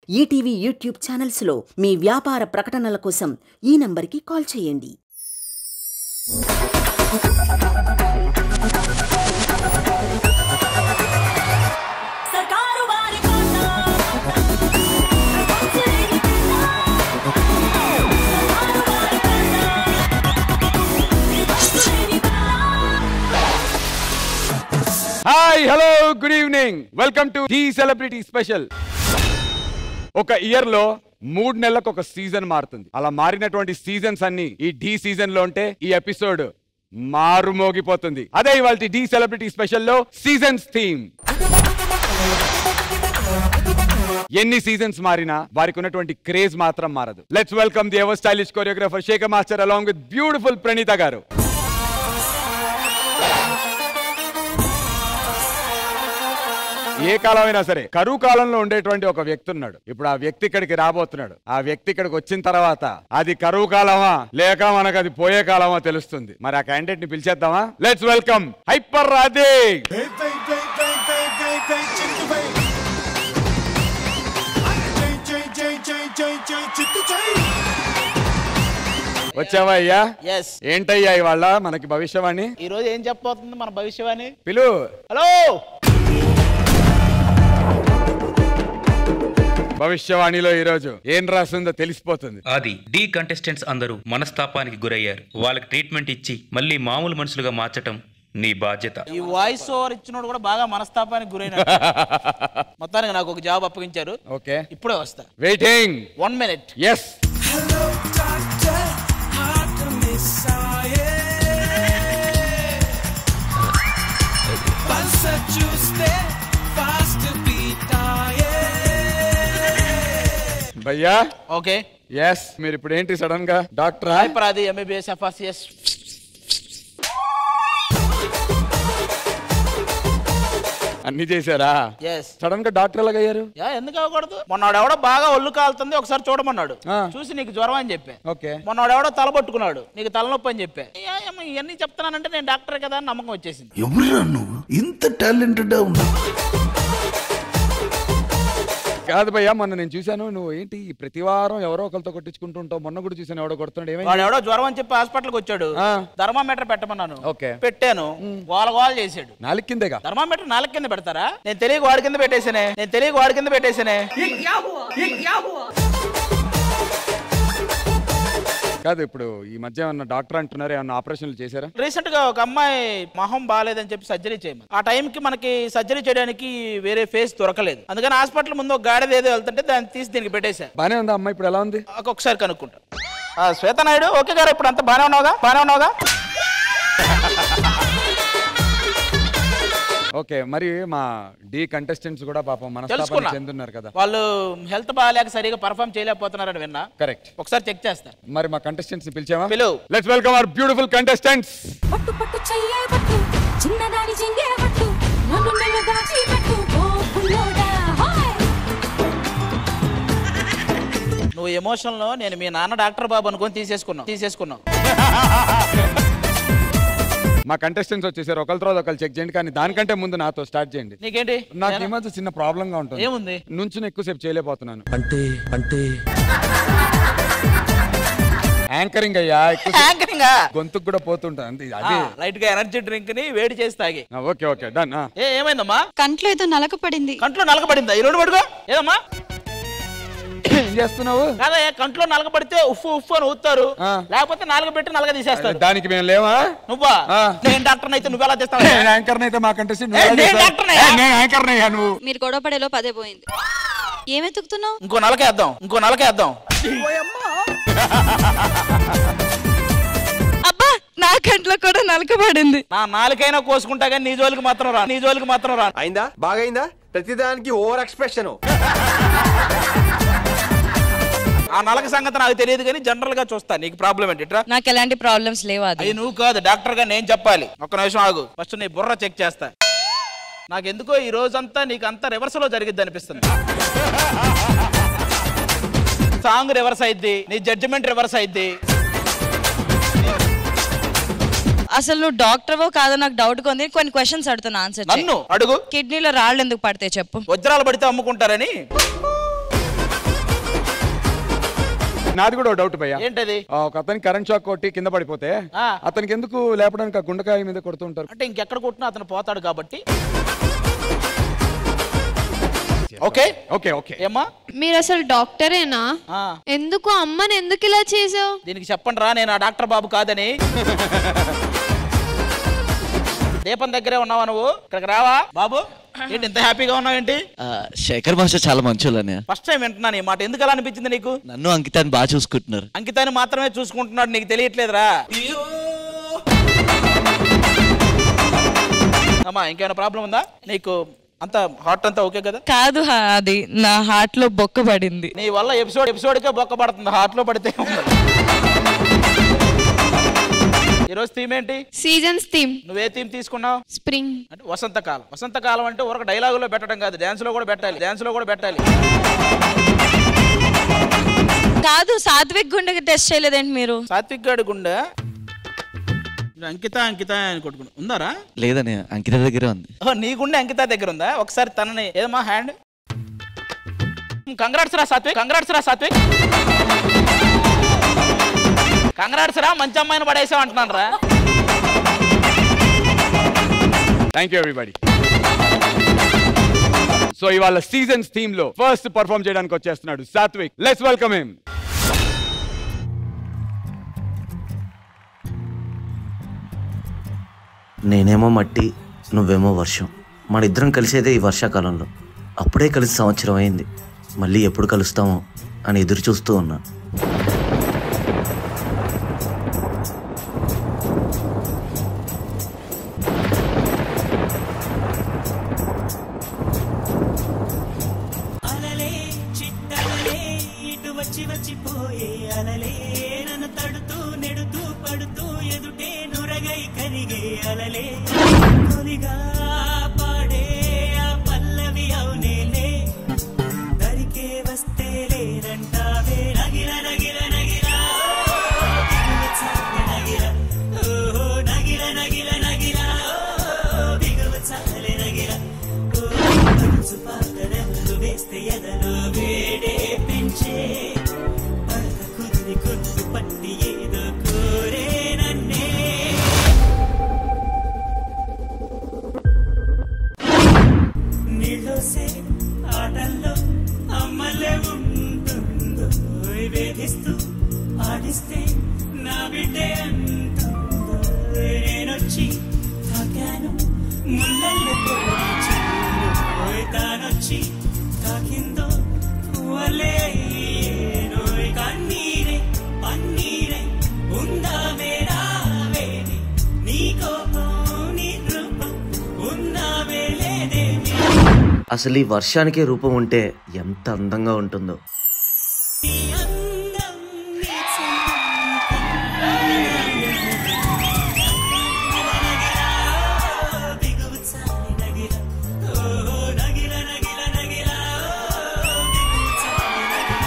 ETV YouTube ఛానల్స్లో మీ వ్యాపార ప్రకటనల కోసం ఈ నంబర్కి కాల్ చేయండి సర్కారు వారి కోట వంచలేని పిల్ల సర్కారు వారి కోట వంచలేని పిల్ల hi hello good evening welcome to the celebrity special ఒక ఇయర్ లో మూడు నెలలకు ఒక సీజన్ మారుతుంది అలా మారినటువంటి సీజన్స్ అన్ని ఈ డి సీజన్ లో ఉంటే ఈ ఎపిసోడ్ మారుమోగిపోతుంది అదే ఇవాళ డి సెలబ్రిటీ స్పెషల్ లో సీజన్స్ థీమ్ ఎన్ని సీజన్స్ మారినా వారికి ఉన్నటువంటి క్రేజ్ మాత్రం మారదు let's welcome the ever stylish choreographer Shekhar master along with beautiful Pranitha గారు ఏ కాలం అయినా సరే కరువు కాలంలో ఉండేటువంటి ఒక వ్యక్తి ఉన్నాడు ఇప్పుడు ఆ వ్యక్తి ఇక్కడికి రాబోతున్నాడు ఆ వ్యక్తి ఇక్కడికి వచ్చిన తర్వాత అది కరువు కాలమా లేక మనకు అది పోయే కాలమా తెలుస్తుంది మరి ఆ క్యాండిడేట్ ని పిలిచేద్దామా let's welcome hyper Radhe Hey, hey, hey, hey, hey, hey, hey, చిట్టు hey. జై జై జై జై జై జై చిట్టు జై వచ్చావా అయ్యా ఎస్ ఏంటయ్యా ఇవాళ మనకి భవిష్యవాణి ఈ రోజు ఏం చెప్పబోతుంది మన భవిష్యవాణి పిలు హలో భవిష్యవాణిలో ఈ రోజు ఏం రాసిందో తెలిసిపోతుంది అది డి కంటెస్టెంట్స్ అందరూ మనస్తాపానికి గురయ్యారు వాళ్ళకి ట్రీట్మెంట్ ఇచ్చి మళ్ళీ మామూలు మనుషులుగా మార్చటం నీ బాధ్యత ఈ వాయిస్ ఓవర్ ఇచ్చినోడు కూడా బాగా మనస్తాపానికి గురైన మొత్తానికి నాకు ఒక జాబ్ అప్పగించారు ఓకే ఇప్పుడే వస్తా వెయిటింగ్ వన్ మినిట్ ఎస్ భయ్యా ఓకే ఎస్ మీరు ఇప్పుడు ఏంటి సడన్ గా డాక్టరా హైపరాది ఎంబీబీఎస్ ఎఫ్ఆర్సిఎస్ అన్ని చేశారా ఎస్ సడన్ గా డాక్టర్ ఎలాగ అయ్యారు యా ఎందుకు అవ్వకూడదు మొన్నోడు ఎవడో బాగా ఒళ్ళు కాలుతుంది ఒకసారి చూడమన్నాడు ఆ. చూసి నీకు జ్వరం అని చెప్పా ఓకే మొన్నోడు ఎవడో తల పట్టుకున్నాడు నీకు తలనొప్పి అని చెప్పా ఏ, ఏమ్మా, ఇవన్నీ చెప్తానంటే నేను డాక్టర్ కదా అని నమ్మకం వచ్చేసింది ఎవరురా నువ్వు ఇంత టాలెంటెడ్ ఉన్నావు కాదు భయ్యా మొన్న నేను చూశాను నువ్వు ఏంటి ప్రతి వారం ఎవరో ఒకరితో కొట్టించుకుంటూ ఉంటావు మొన్న కూడా చూశాను ఎవడో కొడుతున్నాడు ఏమైంది వాడు ఎవడో జ్వరం అని చెప్పి హాస్పిటల్కి వచ్చాడు ఆ. థర్మామీటర్ పెట్టమన్నాను ఓకే. పెట్టాను గోల గోల చేశాడు నాలుగు కిందేగా థర్మామీటర్ నాలుగు కింద పెడతారా నేను తెలియక వాడి కింద పెట్టేసానే నేను తెలియక వాడి కింద పెట్టేసానే కాదు ఇప్పుడు ఈ మధ్య ఏమన్నా డాక్టర్ అంటున్నారు ఏమన్నా ఆపరేషన్లు చేశారా రీసెంట్ గా ఒక అమ్మాయి మొహం బాగాలేదని చెప్పి సర్జరీ చేయమని ఆ టైం కి మనకి సర్జరీ చేయడానికి వేరే ఫేస్ దొరకలేదు అందుకని హాస్పిటల్ ముందు ఒక గాడిద ఏదో వెళ్తుంటే దాన్ని తీసి దీనికి పెట్టేశా బానే ఉందా అమ్మాయి ఇప్పుడు ఎలా ఉంది ఒకసారి కనుక్కుంటా ఆ, శ్వేత నాయుడు ఓకే గారు ఇప్పుడు అంతా బాగానే ఉన్నావుగా బాగానే ఉన్నావుగా ఓకే మరి మా డి కంటెస్టెంట్స్ కూడా పాపం తెలుసుకున్నా మనస్తాపానికి చెందున్నారు కదా వాళ్ళు హెల్త్ బాగాలేక సరిగా పర్ఫామ్ చేయలేకపోతున్నారని విన్నా కరెక్ట్ ఒకసారి చెక్ చేస్తా మరి మా కంటెస్టెంట్స్ ని పిలిచామా పిలువు. Let's welcome our beautiful contestants పట్టు పట్టు చెయ్యే పట్టు చిన్నదాని చెంగే పట్టు నన్ను నన్ను దాచి పెట్టు ఓ పుల్లోడా హాయ్ నువ్వు ఎమోషన్ లో నేను మీ నాన్న డాక్టర్ బాబు అనుకొని తీసేసుకున్నావు తీసేసుకున్నావు మా కంటెస్టెంట్స్ వచ్చేసారు ఒకరి తర్వాత ఒకరు చెక్ చేయండి కానీ దానికంటే ముందు నాతో స్టార్ట్ చేయండి నీకేంటి నాకు ఈ మధ్య చిన్న ప్రాబ్లం గా ఉంటుంది ఏముంది? నుంచి ఎక్కువసేపు చేయలేకపోతున్నాను అంటే అంటే యాంకరింగ్ అయ్యా ఎక్కువ యాంకరింగ్ గొంతుకు కూడా పోతుంటాను అంతే అదే లైట్ గా ఎనర్జీ డ్రింక్ ని వేడి చేసి తాగి ఓకే ఓకే డన్ ఏ ఏమైందమ్మా కంట్లో ఏదో నలక పడింది కంట్లో నలకబడిందా ఈ రెండు పడుకో ఏదమ్మా ఏం చేస్తున్నావు కాదా కంట్లో నలకబడితే ఉఫ్ఫు ఉఫ్ఫు అని ఊతారు ఆ. లేకపోతే నాలుగు పెట్టి నలగ తీసేస్తారు దానికి మేము లేవా నువ్వా ఆ. నేను డాక్టర్ అయితే నువ్వు ఎలా తెస్తావు నేను యాంకర్ అయితే మా కంటెస్టెంట్ ఏ, నేను డాక్టర్నయ్యా. నేను యాంకర్ నువ్వు మీరు గొడవ పడేలో పదే పోయింది ఏమెతుకుతున్నావు ఇంకో నలకేద్దాం ఇంకో నలకేద్దాం అబ్బా నా కంట్లో కూడా నలక పడింది నా నాలుకైనా కోసుకుంటా కానీ నీ జోలికి మాత్రం రా నీ జోలికి మాత్రం రా అయిందా బాగైందా ప్రతిదానికి ఓవర్ ఎక్స్ప్రెషన్ ఆ నలక సంగతి నాకు తెలియదు కానీ జనరల్ గా చూస్తా నీకు ప్రాబ్లం ఏంటి ఇట్రా నాకు ఎలాంటి ప్రాబ్లమ్స్ లేవు అది అది నువ్వు కాదు డాక్టర్ గా నేను చెప్పాలి ఒక్క నిమిషం ఆగు ఫస్ట్ నీ బుర్ర చెక్ చేస్తా నాకు ఎందుకో ఈ రోజంతా నీకు అంతా రివర్స్ లో జరిగిద్ది అనిపిస్తుంది సాంగ్ రివర్స్ అయిద్ది నీ జడ్జిమెంట్ రివర్స్ అయిద్ది అసలు నువ్వు డాక్టర్వో కాదో నాకు డౌట్ ఉంది కొన్ని క్వశ్చన్స్ అడుగుతున్నా ఆన్సర్ నన్ను అడుగు కిడ్నీలో రాళ్ళు ఎందుకు పడతాయి చెప్పు వజ్రాలు పడితే అమ్ముకుంటారని నాది కూడా డౌట్ భయ్యా ఏంటది ఆ, ఒక అతనికి కరెంట్ షాక్ కొట్టి కింద పడిపోతే ఆ. అతనికి ఎందుకు లేపడానికి ఆ గుండకాయ మీద కొడుతుంటారు అంటే ఇంకెక్కడ కొట్టినా అతను పోతాడు కాబట్టి ఓకే ఓకే ఓకే ఏమ్మా మీరు అసలు డాక్టరేనా ఆ, ఎందుకు అమ్మని ఎందుకు ఇలా చేసావు దీనికి చెప్పండి రా నేను ఆ డాక్టర్ బాబు కాదని దీపం దగ్గరే ఉన్నావా నువ్వు ఇక్కడికి రావా బాబు ఏంటి ఇంత హ్యాపీగా ఉన్నావు ఏంటి శేఖర్ మాస్టర్ చాలా మంచోళ్ళనే ఫస్ట్ టైం వింటున్నాను ఈ మాట ఎందుకు అలా అనిపించింది నీకు నన్ను అంకితాన్ని బాగా చూసుకుంటున్నారు అంకితాన్ని మాత్రమే చూసుకుంటున్నాడు నీకు తెలియట్లేదురా అమ్మా ఇంకేమైనా ప్రాబ్లం ఉందా నీకు అంత హార్ట్ అంతా ఓకే కదా కాదు హా- అది నా హార్ట్ లో బొక్క పడింది నీ వల్ల ఎపిసోడ్ ఎపిసోడ్కే బొక్క పడుతుంది హార్ట్ లో పడితే ఉండదు ఈరోజు థీమ్ ఏంటి సీజన్స్ థీమ్ నువ్వే థీమ్ తీసుకున్నావు స్ప్రింగ్ అంటే వసంతకాలం వసంతకాలం అంటే ఒక డైలాగులో పెట్టడం కాదు డ్యాన్స్ లో కూడా పెట్టాలి డ్యాన్స్ లో కూడా పెట్టాలి కాదు సాత్విక్ గుండెకి టెస్ట్ చేయలేదేంటి మీరు సాత్విక్ గాడి గుండె ఇది అంకిత అంకిత అని కొట్టుకుని ఉందారా లేదని అంకిత దగ్గరే ఉంది ఓ నీ గుండె అంకిత దగ్గర ఉందా ఒకసారి తనని ఏదమ్మా హ్యాండ్ కంగ్రాట్స్ రా సాత్విక్ కంగ్రాట్స్ రా సాత్విక్ కంగ్రాట్స్ రా మంచి అమ్మాయిని పడేసావు అంటున్నాను రా థ్యాంక్ యూ ఎవ్రీబడి సో ఇవాళ సీజన్స్ థీమ్ లో ఫస్ట్ పర్ఫామ్ చేయడానికి వచ్చేస్తున్నాడు సాత్విక్ లెట్స్ వెల్కమ్ హిమ్ నేనేమో మట్టి నువ్వేమో వర్షం మన ఇద్దరం కలిసేదే ఈ వర్షాకాలంలో అప్పుడే కలిసి సంవత్సరం అయింది మళ్ళీ ఎప్పుడు కలుస్తామో అని ఎదురు చూస్తూ ఉన్నా అలలే చిట్టలలే ఇటు వచ్చి వచ్చిపోయే అలలే నన్ను తడుతూ నెడుతూ పడుతూ ఎదుటే నురగై కరిగే అలలే తొలిగా పాడే ఆ పల్లవి అవునేలే దరికే వస్తే లేనంటావే నగిర నగిర నగిర దిగువ చాలే నగిర ఓహో నగిర నగిర నగిర ఓ దిగువ చాలే నగిర మనసు పాతనెల్లు వేస్తే ఎదలో వేడే పెంచే పడక కుదిరి కుద్దు పట్టి ఏదో కోరే నన్నే నీళ్ళోసే ఆటల్లో అమ్మలే ఉంటుందో వేధిస్తూ ఆడిస్తే నా బిడ్డే అంటుందో నేనొచ్చి తాకాను ముళ్ళల్లో పోయి ఓయ్ తానొచ్చి తాకిందో పువ్వలే నోయ్ కన్నీరే పన్నీరే ఉందా మేరావేని నీ కోపం నీ రూపం ఉన్నావే లేదేమి అసలు ఈ వర్షానికే రూపం ఉంటే ఎంత అందంగా ఉంటుందో నీ అందం నీ చందం దిగువ చాలి నగిర ఓ నగిర నగిర నగిర దిగువ చాలి నగిర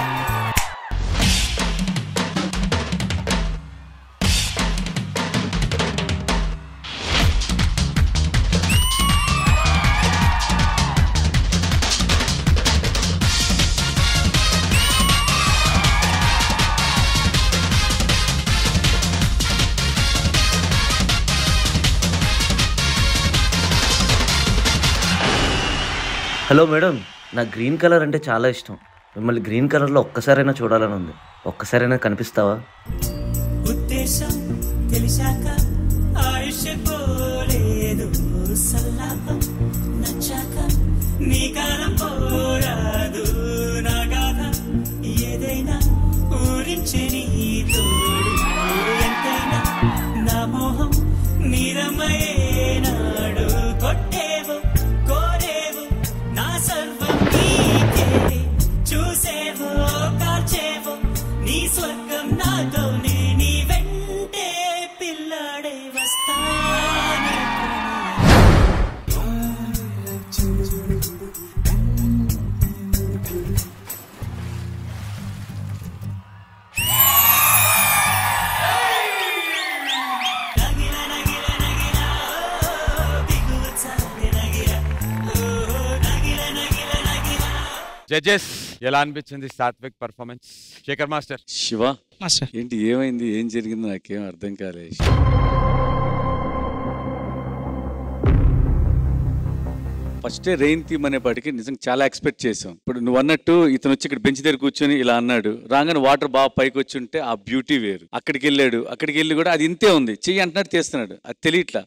హలో మేడం నాకు గ్రీన్ కలర్ అంటే చాలా ఇష్టం మిమ్మల్ని గ్రీన్ కలర్లో ఒక్కసారైనా చూడాలని ఉంది ఒక్కసారైనా కనిపిస్తావా ఉద్దేశం తెలిసాక ఆయుష్ పోలేదు సల్లాపం నచ్చాక నీ కాలం పోరాదు నా గాథ ఏదైనా ఊరించే నీ తోడు ఎంతైనా నా మోహం నీరమయేనాడు కొట్టేవు కోరేవు నా సర్వం నీకే చూసేవో కాల్చేవో నీ స్వర్గం నాతోనే నీ వెంటే పిల్లాడే వస్తానే నగిర నగిర నగిర ఓ దిగువ చాలే నగిర ఓ నగిర నగిర నగిర జడ్జెస్ ఎలా అనిపించింది సాత్విక్ పర్ఫార్మెన్స్ శేఖర్ మాస్టర్ శివ ఏంటి ఏమైంది ఏం జరిగింది నాకేం అర్థం కాలేదు ఫస్ట్ రెయిన్ థీమ్ అనేపాటికి నిజంగా చాలా ఎక్స్పెక్ట్ చేసాం ఇప్పుడు నువ్వు అన్నట్టు ఇతను వచ్చి ఇక్కడ బెంచ్ దగ్గర కూర్చొని ఇలా అన్నాడు రాగానే వాటర్ బాగా పైకి వచ్చి ఉంటే ఆ బ్యూటీ వేరు అక్కడికి వెళ్ళాడు అక్కడికి వెళ్ళి కూడా అది ఇంతే ఉంది చెయ్యి అంటున్నట్టు తీస్తున్నాడు అది తెలియట్లా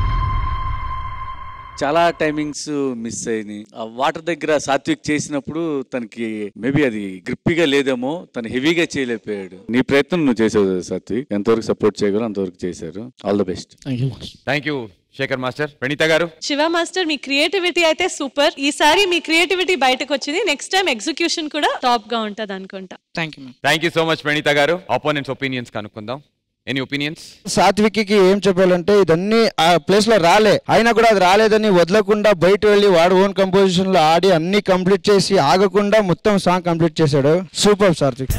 చాలా టైమింగ్స్ మిస్ అయినాయి ఆ వాటర్ దగ్గర సాత్విక్ చేసినప్పుడు తనకి మేబీ అది గ్రిప్పిగా లేదేమో తను హెవీగా చేయలేకపోయాడు నీ ప్రయత్నం నువ్వు చేసావు సాత్విక్ ఎంతవరకు సపోర్ట్ చేయగలవు అంతవరకు చేశారు all the best thank you Shekhar master Praneetha గారు శివ మాస్టర్ మీ క్రియేటివిటీ అయితే సూపర్ ఈసారి మీ క్రియేటివిటీ బయటకు వచ్చింది నెక్స్ట్ టైం ఎగ్జిక్యూషన్ కూడా టాప్ గా ఉంటది అనుకుంటా thank you thank you so much Praneetha గారు ఆపోనెంట్స్ ఒపీనియన్స్ కనుక్కుందాం ఎనీ ఒపీనియన్స్ సాత్విక్కి ఏం చెప్పాలంటే ఇదన్నీ ఆ ప్లేస్ లో రాలే అయినా కూడా అది రాలేదని వదలకుండా బయట వెళ్ళి వాడు ఓన్ కంపోజిషన్ లో ఆడి అన్ని కంప్లీట్ చేసి ఆగకుండా మొత్తం సాంగ్ కంప్లీట్ చేశాడు super Satvik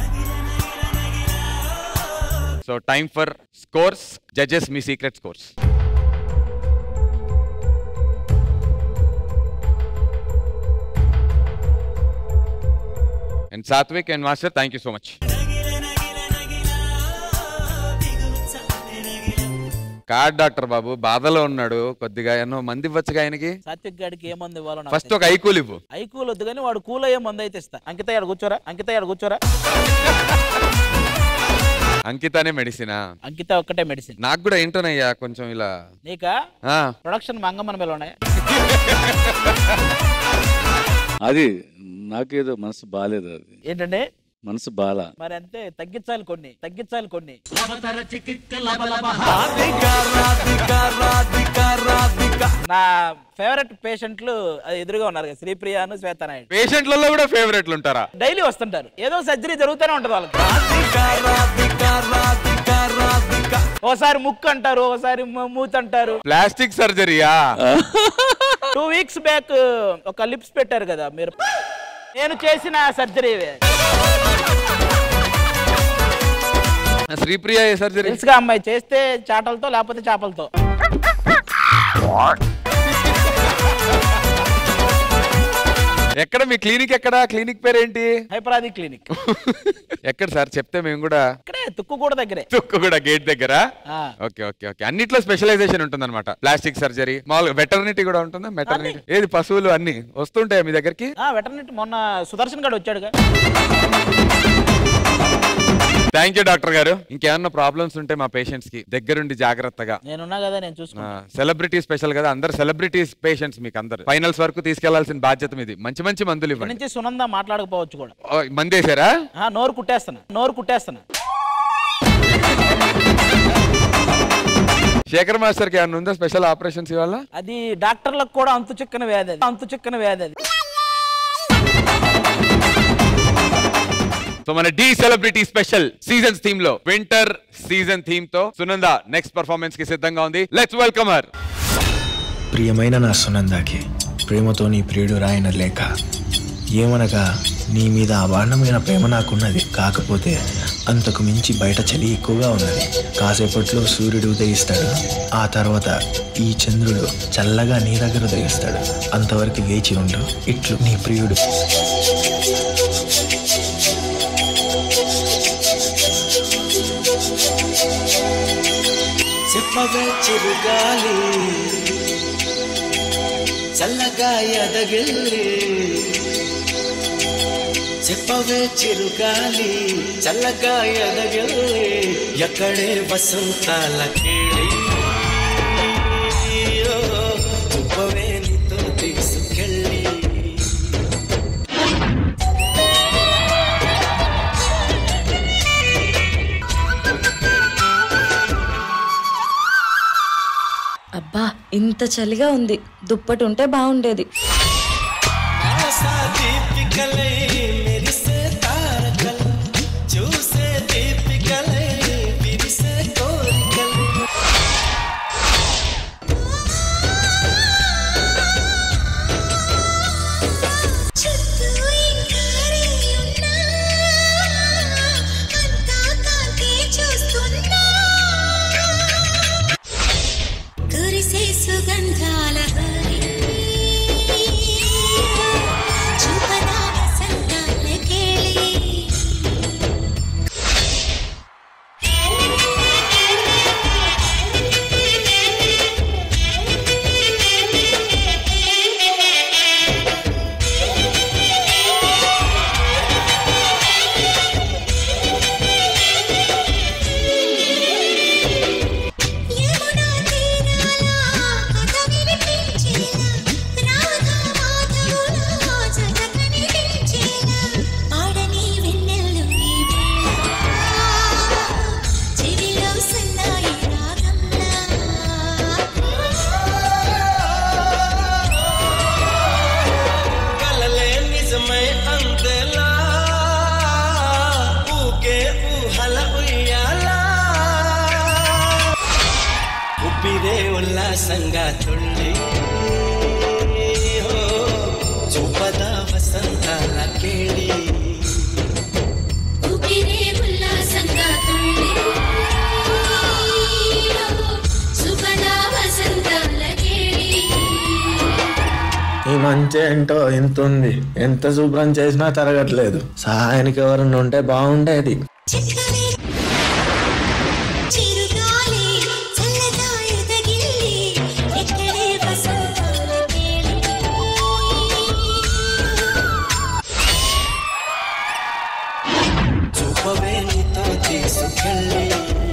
so time for scores judges మీ secret scores and Satvik and master thank you so much card doctor Babu బాధలో ఉన్నాడు కొద్దిగా ఎన్నో మంది ఇవ్వచ్చుగా ఆయనకి సాత్విక్ గాడికి ఏ మంది ఇవ్వాలో నాకు ఫస్ట్ ఒక ఐకూల్ ఇవ్వు ఐ కూల్ వద్దు కానీ వాడు కూల్ అయ్యే మంది అయితే ఇస్తా అంకిత ఇక్కడ కూర్చోరా అంకిత ఇక్కడ కూర్చోరా అంకితానే మెడిసినా అంకిత ఒక్కటే మెడిసిన్ నాకు కూడా ఏంటోనయ్యా కొంచెం ఇలా నీకా ఆ, ప్రొడక్షన్ మంగమ్మన మీద ఉన్నాయా అది నాకేదో మనసు బాగాలేదు అది ఏంటంటే మనసు బాలా మరి అంతే తగ్గించాలి కొన్ని తగ్గించాలి కొన్ని నా ఫేవరెట్ పేషెంట్లు అది ఎదురుగా ఉన్నారు కదా శ్రీప్రియాను శ్వేతనాయుడు పేషెంట్లలో కూడా ఫేవరెట్లు ఉంటారా డైలీ వస్తుంటారు ఏదో సర్జరీ జరుగుతూనే ఉంటది వాళ్ళకి ఓసారి ముక్కు అంటారు ఓసారి మూత్ అంటారు ప్లాస్టిక్ సర్జరీయా టూ వీక్స్ బ్యాక్ ఒక లిప్స్ పెట్టారు కదా మీరు నేను చేసిన సర్జరీ శ్రీప్రియ ఏ సర్జరీ తెలుసుగా అమ్మాయి చేస్తే చాటలతో లేకపోతే చేపలతో ఎక్కడ మీ క్లినిక్ ఎక్కడ క్లినిక్ పేరు ఏంటి హైపరాది క్లినిక్ ఎక్కడ సార్ చెప్తే మేము కూడా ఇక్కడే తుక్కు కూడా దగ్గరే తుక్కు కూడా గేట్ దగ్గర ఆ. ఓకే ఓకే ఓకే అన్నిట్లో స్పెషలైజేషన్ ఉంటుంది అనమాట ప్లాస్టిక్ సర్జరీ మామూలుగా వెటర్నిటీ కూడా ఉంటుందా మెటర్నిటీ ఏది పశువులు అన్ని వస్తుంటాయి మీ దగ్గరికి ఆ వెటర్నరీ మొన్న సుదర్శన్ గారు వచ్చాడుగా థ్యాంక్ యూ డాక్టర్ గారు ఇంకేమన్నా ప్రాబ్లమ్స్ ఉంటే మా పేషెంట్స్ కి దగ్గరుండి జాగ్రత్తగా నేనున్నా కదా నేను చూసుకున్నా సెలబ్రిటీ స్పెషల్ కదా అందరు సెలబ్రిటీస్ పేషెంట్స్ మీకు అందరు ఫైనల్స్ వరకు తీసుకెళ్లాల్సిన బాధ్యత మీది మంచి మంచి మందులు ఇక్కడి ఇవ్వండి నుంచి సునంద మాట్లాడకపోవచ్చు కూడా ఓ, మందేశారా ఆ, నోరు కుట్టేస్తాను నోరు కుట్టేస్తాను శేఖర్ మాస్టర్ కి ఏమన్నా ఉందా స్పెషల్ ఆపరేషన్స్ ఇవాళ అది డాక్టర్లకు కూడా అంతు చిక్కని వ్యాధి అది అంతు చిక్కని వ్యాధి అది సో మన Dhee celebrity special seasons theme లో వింటర్ సీజన్ థీమ్ తో సునంద నెక్స్ట్ పర్ఫార్మెన్స్ కి సిద్ధంగా ఉంది లెట్స్ వెల్కమ్ హర్ ప్రియమైన నా సునందాకి ప్రేమతో నీ ప్రియుడు రాయన లేఖ ఏమనగా నీ మీద అవాండమైన ప్రేమ నాకున్నది కాకపోతే అంతకు మించి బయట చలి ఎక్కువగా ఉన్నది కాసేపట్లో సూర్యుడు ఉదయిస్తాడు ఆ తర్వాత ఈ చంద్రుడు చల్లగా నీ దగ్గర ఉదయిస్తాడు అంతవరకు వేచి ఉండు ఇట్లు నీ ప్రియుడు చెప్పవే చిరుగాలి చల్లగా ఎదగిల్లి చెప్పవే చిరుగాలి చల్లగా ఎదగిల్లి ఎక్కడే వసంతాల కేళి ఓ, చెప్పవే నీతో తీసుకెళ్ళి అబ్బా ఇంత చలిగా ఉంది దుప్పటి ఉంటే బాగుండేది ఆశా దీపికలై మెరిసే తారకలు చూసే దీపికలై విరిసే కోరికలు కురిసే సుగంధాల హరి ఉల్లాసంగా తుళ్ళి ఓ, చూపద వసంతాల కేళి ఊపిరే ఉల్లాసంగా తుళ్ళి సుఖదా వసంతాల కేళి ఈ మంచి ఏంటో ఇంత ఉంది ఎంత శుభ్రం చేసినా తరగట్లేదు సహాయానికి ఎవరన్నా ఉంటే బాగుండేది చిరుగాలి చల్లగా ఎదగిల్లి ఎక్కడే వసంతాల కేళి చూపవే నీతో తీసుకెళ్ళి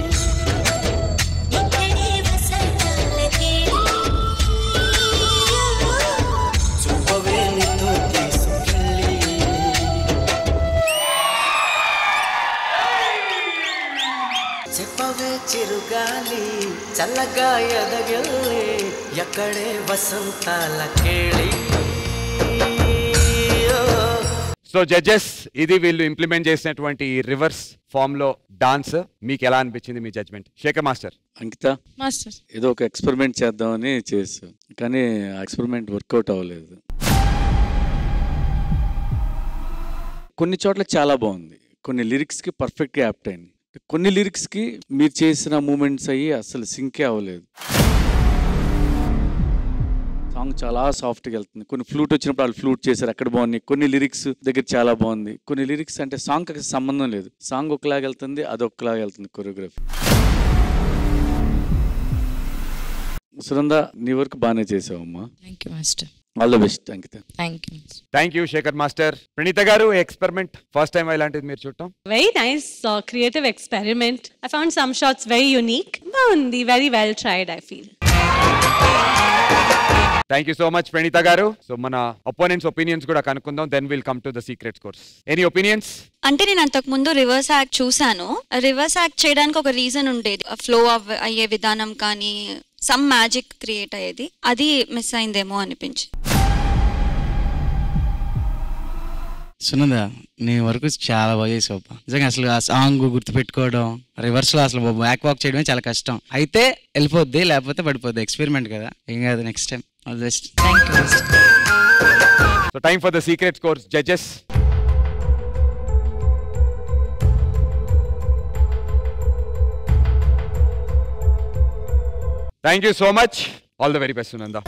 ఎక్కడే వసంతాల కేళి చూపవే నీతో తీసుకెళ్ళి చెప్పవే చిరుగాలి చల్లగా ఎదగెళ్ళి ఎక్కడే వసంతాల కేళి సో జడ్జెస్ ఇది వీళ్ళు ఇంప్లిమెంట్ చేసినటువంటి రివర్స్ ఫామ్ లో డాన్స్ మీకు ఎలా అనిపించింది మీ judgement Shekhar master Ankita master ఏదో ఒక ఎక్స్పెరిమెంట్ చేద్దామని చేసాం కానీ ఆ ఎక్స్పెరిమెంట్ వర్కౌట్ అవ్వలేదు కొన్ని చోట్ల చాలా బాగుంది కొన్ని లిరిక్స్కి పర్ఫెక్ట్గా యాప్ట్ అయింది కొన్ని లిరిక్స్కి మీరు చేసిన మూమెంట్స్ అయ్యి అసలు సింకే అవ్వలేదు సాంగ్ చాలా సాఫ్ట్గా వెళ్తుంది కొన్ని ఫ్లూట్ వచ్చినప్పుడు వాళ్ళు ఫ్లూట్ చేశారు అక్కడ బాగున్నాయి కొన్ని లిరిక్స్ దగ్గర చాలా బాగుంది కొన్ని లిరిక్స్ అంటే సాంగ్ సంబంధం లేదు సాంగ్ ఒకలాగా వెళ్తుంది అది ఒకలాగా వెళ్తుంది కొరియోగ్రఫీ సునంద నీ వరకు బాగానే చేసావమ్మా thank you master all the best Ankita thank you thank you Shekhar master Praneetha garu experiment first time ఇలాంటిది మీరు చూడటం Very nice uh, creative experiment. I found some shots very unique. Baundi, very well tried, I feel. Thank you so much Praneetha garu so మన opponents opinions కూడా కనుక్కుందాం then will come to the secret scores any opinions అంటే నేను అంతకు ముందు reverse act చూశాను reverse act చేయడానికి ఒక రీజన్ ఉండేది ఫ్లో అయ్యే విధానం కానీ సమ్ మ్యాజిక్ క్రియేట్ అయ్యేది అది మిస్ అయిందేమో అనిపించి సునంద నీ వరకు చాలా బాగా చేసావు అబ్బా. నిజంగా అసలు ఆ సాంగ్ గుర్తుపెట్టుకోవడం రివర్స్ లో అసలు బ్యాక్ వాక్ చేయడమే చాలా కష్టం అయితే వెళ్ళిపోద్ది లేకపోతే పడిపోద్ది ఎక్స్పెరిమెంట్ కదా ఏం కాదు next time all best so time for the secret course judges thank you so much all the very best Sunanda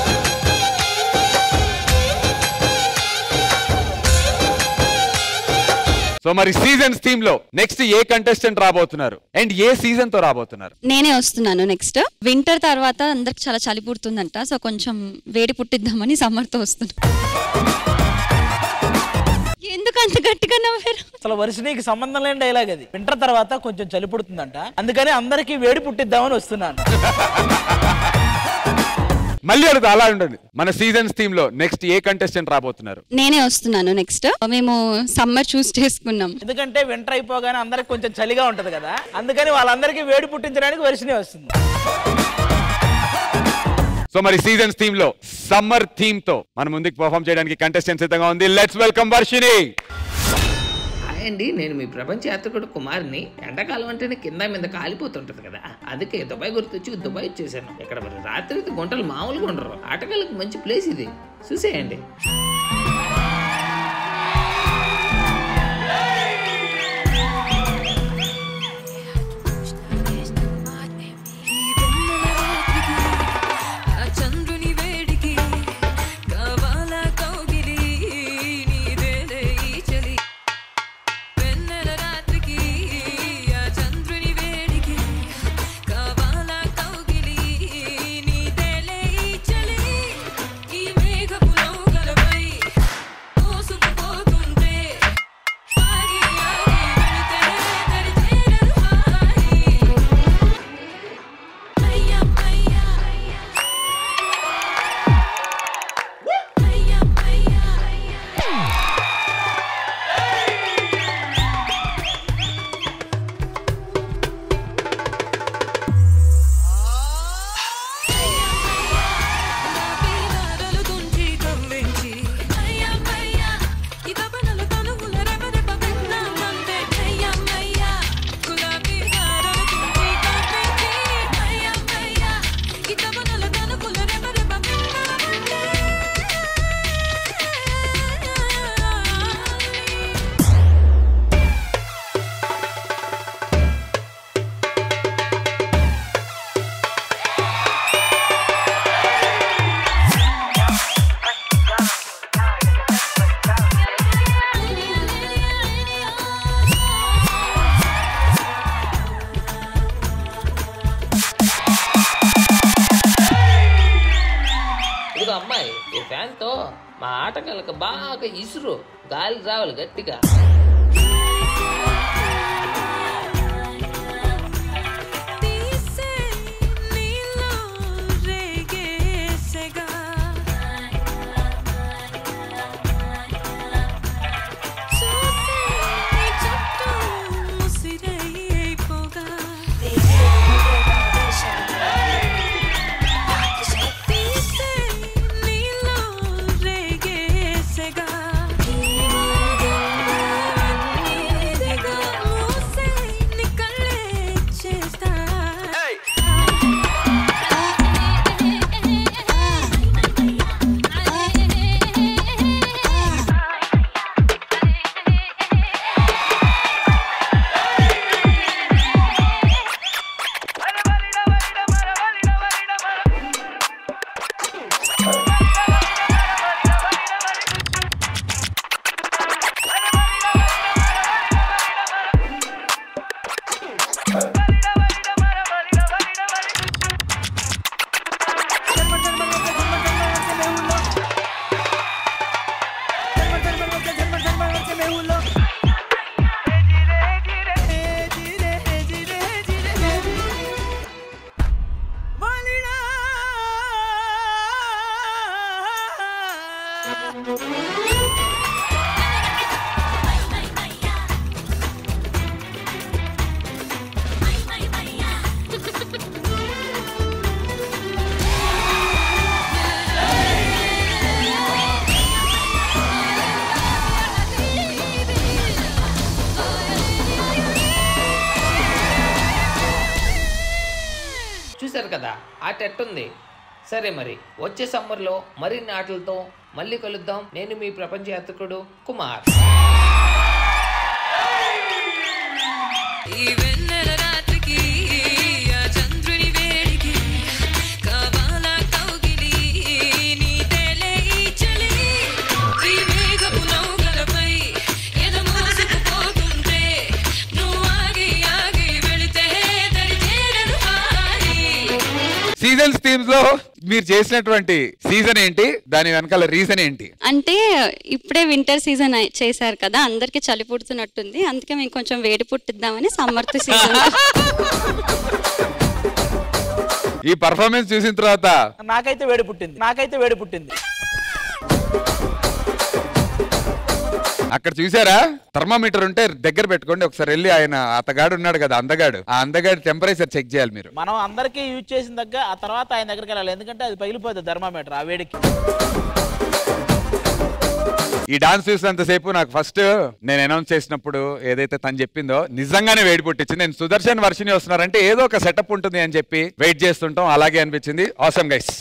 so మరి సీజన్స్ థీమ్ లో నెక్స్ట్ ఏ కంటెస్టెంట్ రాబోతున్నారు అండ్ ఏ సీజన్ తో రాబోతున్నారు నేనే వస్తున్నాను నెక్స్ట్ వింటర్ తర్వాత అందరికి చాలా చలి పుడుతుందంట సో కొంచెం వేడి పుట్టిద్దామని సమ్మర్తో వస్తున్నా ఎందుకు అంత గట్టిగా నవ్వారు అసలు వరుసనీకి సంబంధం లేని డైలాగ్ అది వింటర్ తర్వాత కొంచెం చలి పుడుతుందంట అందుకని అందరికీ వేడి పుట్టిద్దామని వస్తున్నాను మళ్ళీ అడుగుతా అలా ఉండదు మన సీజన్స్ థీమ్ లో నెక్స్ట్ ఏ కంటెస్టెంట్ రాబోతున్నారు నేనే వస్తున్నాను నెక్స్ట్ మేము సమ్మర్ చూస్ చేసుకున్నాం ఎందుకంటే వింటర్ అయిపోగానే అందరికి కొంచెం చలిగా ఉంటది కదా అందుకని వాళ్ళందరికీ వేడి పుట్టించడానికి వరుసనే వస్తుంది సో మరి సీజన్స్ థీమ్ లో సమ్మర్ థీమ్ తో మన ముందుకు పర్ఫామ్ చేయడానికి కంటెస్టెంట్ సిద్ధంగా ఉంది లెట్స్ వెల్కమ్ వర్షిని హాయ్ అండి నేను మీ ప్రపంచ యాత్రికుడు కుమార్ని ఎండాకాలం అంటేనే కింద మీద కాలిపోతుంటది కదా అందుకే దుబాయ్ గుర్తొచ్చి దుబాయ్ వచ్చేసాను ఇక్కడ మరి రాత్రి గుంటలు మామూలుగా ఉండరు ఆటగాళ్ళకి మంచి ప్లేస్ ఇది చూసేయండి ఆ చంద్రుని వేడికి కావాలా కౌగిలి నీదేలే ఈ చలి వెన్నెల రాత్రికి ఆ చంద్రుని వేడికి కావాలా కౌగిలి నీదేలే ఈ చలి ఈ మేఘపు లోకలపై మా ఆటగాళ్ళకి బాగా ఇసురు గాలి రావాలి గట్టిగా చూశారు కదా ఆట ఎట్టుంది సరే మరి వచ్చే సమ్మర్లో మరిన్ని ఆటలతో మళ్ళీ కలుద్దాం నేను మీ ప్రపంచ యాత్రికుడు కుమార్ ఈ వెన్నెల రాత్రికి ఆ చంద్రుని వేడికి కావాలా కౌగిలి నీదేలే ఈ చలి ఈ మేఘపు నౌకలపై ఎద మోసుకుపోతుంటే నువ్వు ఆగి ఆగి వెళితే దరి చేరను హాయి సీజన్స్ థీమ్స్ లో మీరు చేసినటువంటి సీజన్ ఏంటి దాని వెనకాల రీజన్ ఏంటి అంటే ఇప్పుడే వింటర్ సీజన్ చేశారు కదా అందరికి చలి పుడుతున్నట్టుంది అందుకే మేము కొంచెం వేడి పుట్టిద్దామని సమ్మర్త్ సీజన్ ఈ పర్ఫార్మెన్స్ చూసిన తర్వాత నాకైతే వేడి పుట్టింది నాకైతే వేడి పుట్టింది అక్కడ చూసారా థర్మామీటర్ ఉంటే దగ్గర పెట్టుకోండి ఒకసారి వెళ్ళి ఆయన అతగాడు ఉన్నాడు కదా అందగాడు ఆ అందగాడి టెంపరేచర్ చెక్ చేయాలి మీరు మనం అందరికీ యూజ్ చేసిన దగ్గర ఆ తర్వాత ఆయన దగ్గరికి వెళ్ళాలి ఎందుకంటే అది పగిలిపోతుంది థర్మామీటర్ ఆ వేడికి ఈ డాన్స్ చూసినంతసేపు నాకు ఫస్ట్ నేను అనౌన్స్ చేసినప్పుడు ఏదైతే తను చెప్పిందో నిజంగానే వేడి పుట్టించింది నేను సుదర్శన్ వర్షిని వస్తున్నారంటే ఏదో ఒక సెటప్ ఉంటుంది అని చెప్పి వెయిట్ చేస్తుంటాం అలాగే అనిపించింది awesome guys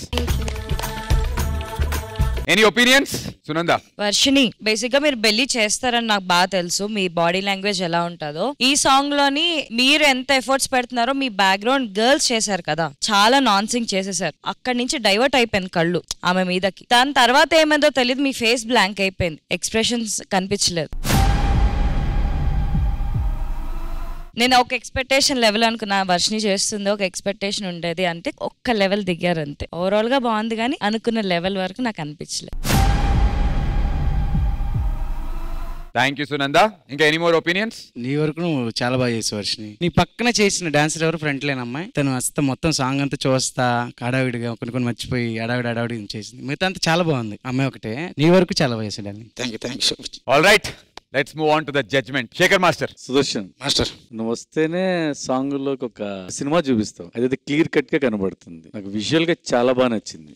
any opinions Sunanda Varshini basic గా మీరు బెల్లి చేస్తారని నాకు బాగా తెలుసు మీ బాడీ లాంగ్వేజ్ ఎలా ఉంటుందో ఈ సాంగ్ లోని మీరు ఎంత ఎఫర్ట్స్ పెడుతున్నారో మీ బ్యాక్గ్రౌండ్ గర్ల్స్ చేశారు కదా చాలా నాన్ సింగ్ చేసేసారు అక్కడి నుంచి డైవర్ట్ అయిపోయింది కళ్ళు ఆమె మీదకి దాని తర్వాత ఏమైందో తెలియదు మీ ఫేస్ బ్లాంక్ అయిపోయింది ఎక్స్ప్రెషన్స్ కనిపించలేదు నేను ఒక ఎక్స్పెక్టేషన్ లెవెల్ అనుకున్నా వర్షిని చేస్తుంది ఒక ఎక్స్పెక్టేషన్ ఉండేది అంటే ఒక్క లెవెల్ దిగారు అంతే ఓవరాల్ గా బాగుంది కానీ అనుకున్న లెవెల్ వరకు నాకు అనిపించలేదు థ్యాంక్ యూ సునందా ఇంకా ఎనీ మోర్ ఒపీనియన్స్ నీ వరకు నువ్వు చాలా బాగా చేసావు వర్షిని నీ పక్కన చేసిన డాన్సర్ ఎవరు ఫ్రంట్ లేని అమ్మాయి తను వస్తా మొత్తం సాంగ్ అంతా చూస్తా హడావిడిగా కొన్ని కొన్ని మర్చిపోయి హడావిడి హడావిడి చేసింది మిగతా అంతా చాలా బాగుంది అమ్మాయి ఒకటే నీ వరకు చాలా బాగా చేసాడు thank you thank you so much all right let's move on to the judgement Shekhar master Sudarshan master నువ్వు వస్తేనే సాంగ్ లోకి ఒక సినిమా చూపిస్తావు అదైతే క్లియర్ కట్ గా కనబడుతుంది నాకు విజువల్ గా చాలా బాగా నచ్చింది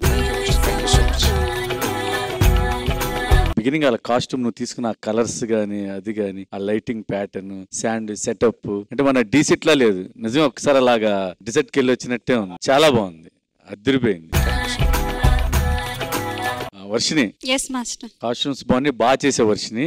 బిగినింగ్ అలా కాస్ట్యూమ్ నువ్వు తీసుకున్న ఆ కలర్స్ గానీ అది గానీ ఆ లైటింగ్ ప్యాటర్న్ శాండ్ సెటప్ అంటే మన డీసెట్ లా లేదు నిజమే ఒకసారి అలాగా డిసెట్ కి వెళ్ళి వచ్చినట్టే ఉంది చాలా బాగుంది అదిరిపోయింది ఆ, వర్షిని ఎస్ మాస్టర్ కాస్ట్యూమ్స్ బాగున్నాయి బాగా చేసే వర్షిని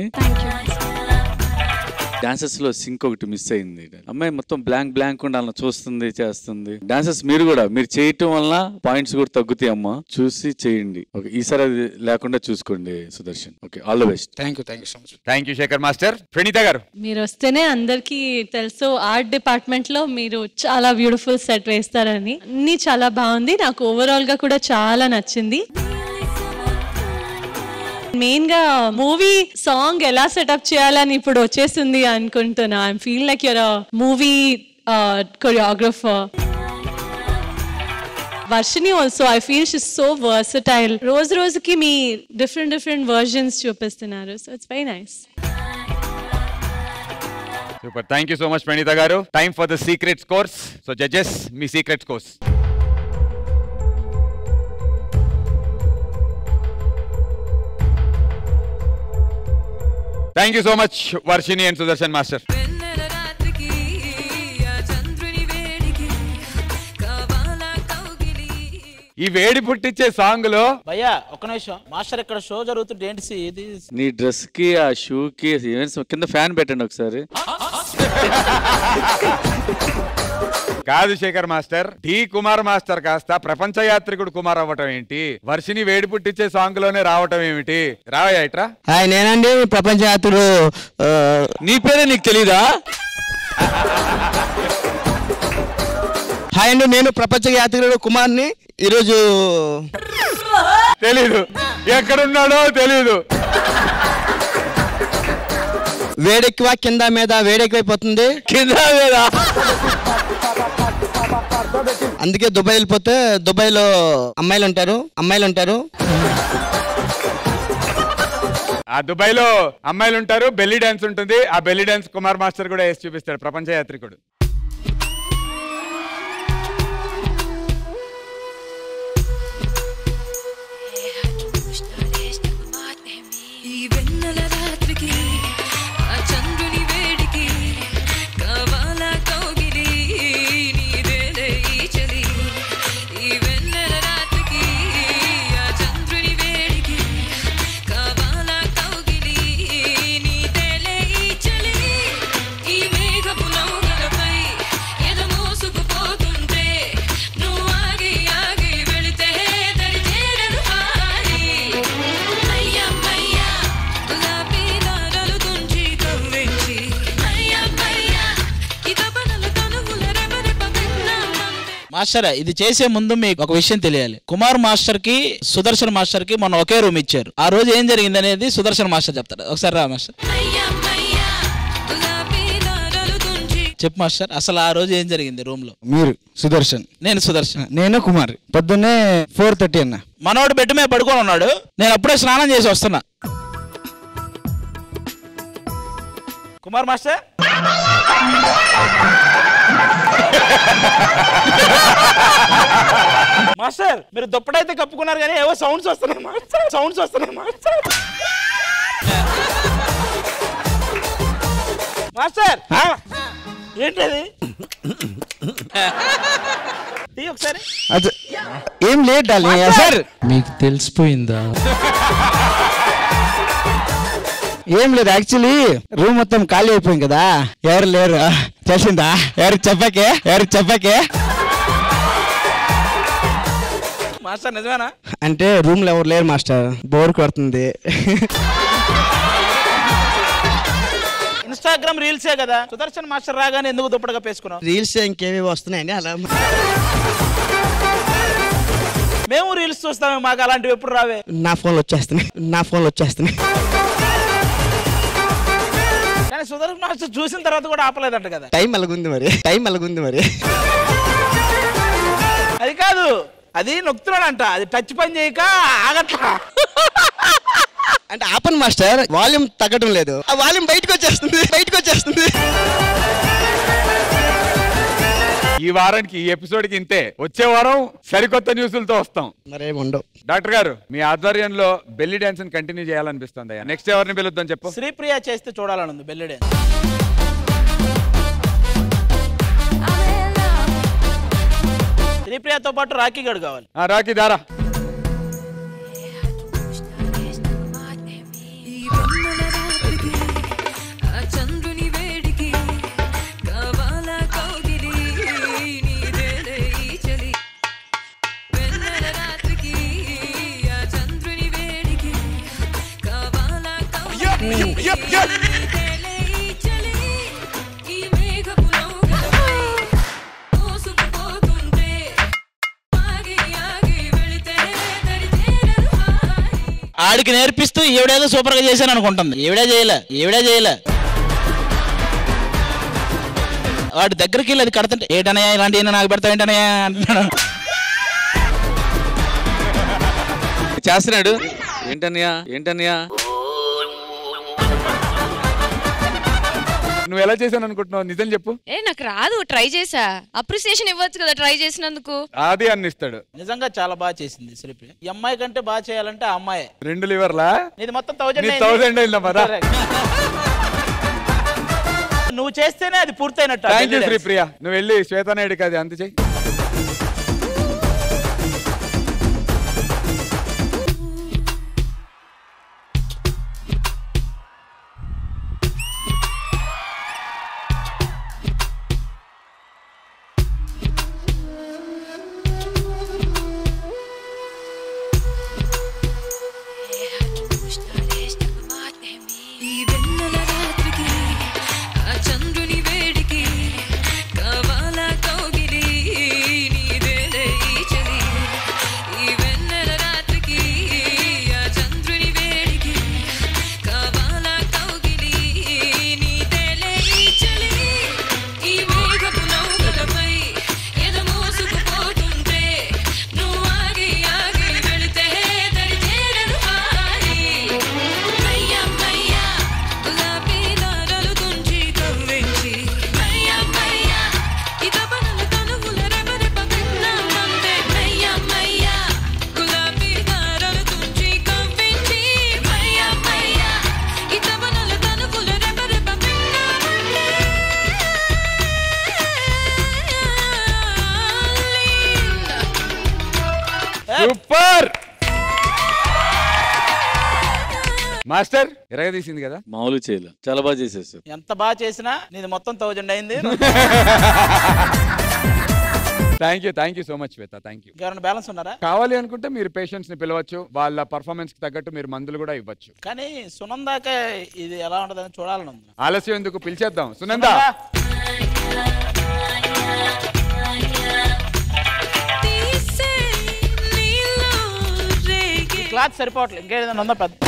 డాన్సెస్ లో సింక్ ఒకటి మిస్ అయింది అమ్మాయి మొత్తం బ్లాంక్ బ్లాంక్ ఉండాలని చూస్తుంది చేస్తుంది డాన్సెస్ మీరు కూడా మీరు చేయటం వల్ల పాయింట్స్ కూడా తగ్గుతాయి అమ్మా చూసి చేయండి ఓకే ఈసారి అది లేకుండా చూసుకోండి Sudarshan okay all the best thank you thank you so much thank you Shekhar master Praneetha garu మీరు వస్తేనే అందరికీ తెలుసు ఆర్ట్ డిపార్ట్మెంట్ లో మీరు చాలా బ్యూటిఫుల్ సెట్ వేస్తారని అన్ని చాలా బాగుంది నాకు ఓవరాల్ గా కూడా చాలా నచ్చింది మెయిన్ గా మూవీ సాంగ్ ఎలా సెటప్ చేయాలని ఇప్పుడు వచ్చేసింది అనుకుంటున్నా I feel like your movie choreographer Varshini also I feel she's so versatile రోజు రోజుకి మీ డిఫరెంట్ డిఫరెంట్ వర్జన్స్ చూపిస్తున్నారు so it's very nice super thank you so much Praneetha garu time for the secret scores so judges మీ secret scores thank you so much Varshini and Sudarshan master ఈ వేడి పుట్టించే song లో భయ్యా ఒక్క నిమిషం మాస్టర్ ఇక్కడ షో జరుగుతుంటే ఏంటి సి- ఇది నీ డ్రెస్ కి ఆ షూ కి కింద ఫ్యాన్ పెట్టండి ఒకసారి కాదు Shekhar master D Kumar master కాస్త ప్రపంచ యాత్రికుడు కుమార్ అవ్వటం ఏంటి వర్షిని వేడి పుట్టించే సాంగ్ లోనే రావటం ఏమిటి రావయ్యా ఇట్రా హాయ్ నేనండి ప్రపంచ యాత్రుడు నీ పేరే నీకు తెలీదా హాయ్ అండి నేను ప్రపంచ యాత్రికుడు కుమార్ని ఈరోజు తెలీదు ఎక్కడున్నాడో తెలీదు వేడెక్కువ కింద మీద వేడెక్కువైపోతుంది కింద మీద అందుకే దుబాయ్ వెళ్ళిపోతే దుబాయ్లో అమ్మాయిలు ఉంటారు అమ్మాయిలు ఉంటారు ఆ దుబాయ్ లో అమ్మాయిలు ఉంటారు బెల్లీ డాన్స్ ఉంటుంది ఆ బెల్లీ డాన్స్ కుమార్ మాస్టర్ కూడా వేసి చూపిస్తాడు ప్రపంచ యాత్రికుడు ఈ వెన్నెల రాత్రికి ఆ చంద్రుని వేడికి కావాలా కౌగిలి నీదేలే ఈ చలి ఈ వెన్నెల రాత్రికి ఆ చంద్రుని వేడికి కావాలా కౌగిలి నీదేలే ఈ చలి ఈ మేఘపు నౌకలపై ఎద మోసుకుపోతుంటే నువ్వు ఆగి ఆగి వెళితే దరి చేరను హాయి అయ్యమ్మయ్యా గులాబీ దారాలు తుంచి కవ్వించి అయ్యమ్మయ్యా ఇతపనల తనువుల రెపరెప విన్నామంటే మాస్టర్ ఇది చేసే ముందు మీకు ఒక విషయం తెలియాలి కుమార్ మాస్టర్ కి సుదర్శన్ మాస్టర్ కి మొన్న ఒకే రూమ్ ఇచ్చారు ఆ రోజు ఏం జరిగింది అనేది సుదర్శన్ మాస్టర్ చెప్తారు ఒకసారి రా మాస్టర్ అయ్యమ్మయ్యా గులాబీ దారాలు తుంచి చెప్పు మాస్టర్ అసలు ఆ రోజు ఏం జరిగింది రూమ్ లో మీరు సుదర్శన్ నేను సుదర్శన్ నేను కుమార్ పొద్దున్నే ఫోర్ థర్టీ అన్న మనోడు బెడ్ మీద పడుకొని ఉన్నాడు నేను అప్పుడే స్నానం చేసి వస్తున్నా కుమార్ మాస్టర్ మాస్టర్ మీరు దుప్పటైతే కప్పుకున్నారు కానీ ఏవో సౌండ్స్ వస్తున్నాయి మాస్టర్ సౌండ్స్ వస్తున్నాయి మాస్టర్ మాస్టర్ ఏంటది తీ ఒకసారి అది ఏం లేట్ డార్లింగ్ సార్ మీకు తెలిసిపోయిందా ఏం లేదు యాక్చువల్లీ రూమ్ మొత్తం ఖాళీ అయిపోయింది కదా ఎవరు లేరు తెలిసిందా ఎవరికి చెప్పకే ఎవరికి చెప్పకే మాస్టర్ నిజమేనా అంటే రూమ్ లో ఎవరు లేరు మాస్టర్ బోర్ కొడుతుంది ఇన్స్టాగ్రామ్ రీల్సే కదా సుదర్శన్ మాస్టర్ రాగానే ఎందుకు దుప్పటగా పేసుకున్నాం రీల్స్ ఇంకేవి వస్తున్నాయండి అలా మేము రీల్స్ చూస్తామే మాకు అలాంటివి ఎప్పుడు రావే నా ఫోన్లో వచ్చేస్తున్నాయి నా ఫోన్లో వచ్చేస్తున్నాయి కానీ సుదర్శన్ మాస్టర్ చూసిన తర్వాత కూడా ఆపలేదంట కదా టైం ఎలాగుంది మరి టైం ఎలాగుంది మరి అది కాదు అది నొక్కుతున్నాడంట అది టచ్ పని చేయక ఆగట్లా అంటే ఆపన్ మాస్టర్ వాల్యూమ్ తగ్గడం లేదు ఆ వాల్యూమ్ బయటకు వచ్చేస్తుంది బయటకు వచ్చేస్తుంది ఈ వారానికి ఈ ఎపిసోడ్కి ఇంతే వచ్చే వారం సరికొత్త న్యూస్లతో వస్తాం మరేం ఉండవు డాక్టర్ గారు మీ ఆధ్వర్యంలో బెల్లి డాన్స్ కంటిన్యూ చేయాలనిపిస్తుంది నెక్స్ట్ ఎవరిని పిలుద్దాం చెప్పు శ్రీప్రియ చేస్తే చూడాలని ఉంది బెల్లెడే శ్రీప్రియతో పాటు రాఖీ గడు కావాలి ఆ, రాకీ దారా ఆ చంద్రుని వేడికి కావాలా కౌగిలి నీదేలే ఈ చలి వెన్నెల రాత్రికి ఆ చంద్రుని వేడికి కావాలా కౌగిలి నీదేలే ఈ చలి ఈ మేఘపు నౌకలపై మోసుకుపోతుంటే ఆగి ఆగి వెళితే ఆడికి నేర్పిస్తూ ఈవిడేదో సూపర్ గా చేశాను అనుకుంటుంది ఈవిడే చేయలే ఈవిడే చేయలే వాడి దగ్గరికి వెళ్ళి అది కడుతుంటే ఏటనయ్యా ఇలాంటి నాకు పెడతావు ఏంటనయ్యా అంటున్నాడు చేస్తున్నాడు ఏంటన్నయ్యా ఏంటన్నయ్యా నువ్వు ఎలా చేశాను అనుకుంటున్నావు నిజం చెప్పు ఏ నాకు రాదు ట్రై చేసా అప్రిసియేషన్ ఇవ్వచ్చు కదా ట్రై చేసినందుకు అది అన్నిస్తాడు నిజంగా చాలా బాగా చేసింది శ్రీప్రియ ఈ అమ్మాయి కంటే బాగా చేయాలంటే ఆ అమ్మాయే రెండు లివర్లా నీది మొత్తం థౌజండ్ నీ థౌజండ్ అయిందా మరా నువ్వు చేస్తేనే అది పూర్తయినట్టు థ్యాంక్ యూ శ్రీప్రియ నువ్వు వెళ్ళి శ్వేతానాయుడికి అది అంత చెయ్యి ఈ వెన్నెల రాత్రికి ఆ చంద్రుని వేడికి కావాలా కౌగిలి నీదేలే ఈ చలి ఈ వెన్నెల రాత్రికి ఆ చంద్రుని వేడికి కావాలా కౌగిలి నీదేలే ఈ చలి ఈ మేఘపు నౌకలపై ఎద మోసుకుపోతుంటే నువ్వు ఆగి ఆగి వెళితే దరి చేరను హాయి మయ్యా మయ్యా గులాబీ దారాలు తుంచి కవ్వించి మయ్యా మయ్యా ఇతపనల తనువుల రెపరెప విన్నామంటే మయ్యా మయ్యా గులాబీ దారాలు తుంచి కవ్వించి మయ్యా మయ్యా ఇతపనల తనువుల రెపరెప సూపర్ మాస్టర్ ఎరగదీసింది కదా మామూలు చేయలే చాలా బాగా చేసేసారు ఎంత బాగా చేసినా నీది మొత్తం థౌజండ్ అయింది thank you thank you so much Shweta thank you ఎవరైనా బ్యాలెన్స్ ఉన్నారా కావాలి అనుకుంటే మీరు పేషెంట్స్ ని పిలవచ్చు వాళ్ళ పర్ఫార్మెన్స్ కి తగ్గట్టు మీరు మందులు కూడా ఇవ్వచ్చు కానీ సునందాక ఇది ఎలా ఉంటుందని చూడాలని ఉంది ఆలస్యం ఎందుకు పిలిచేద్దాం సునంద ఈ క్లాత్ సరిపోవట్లేదు ఇంకేదైనా ఉందా పెద్ద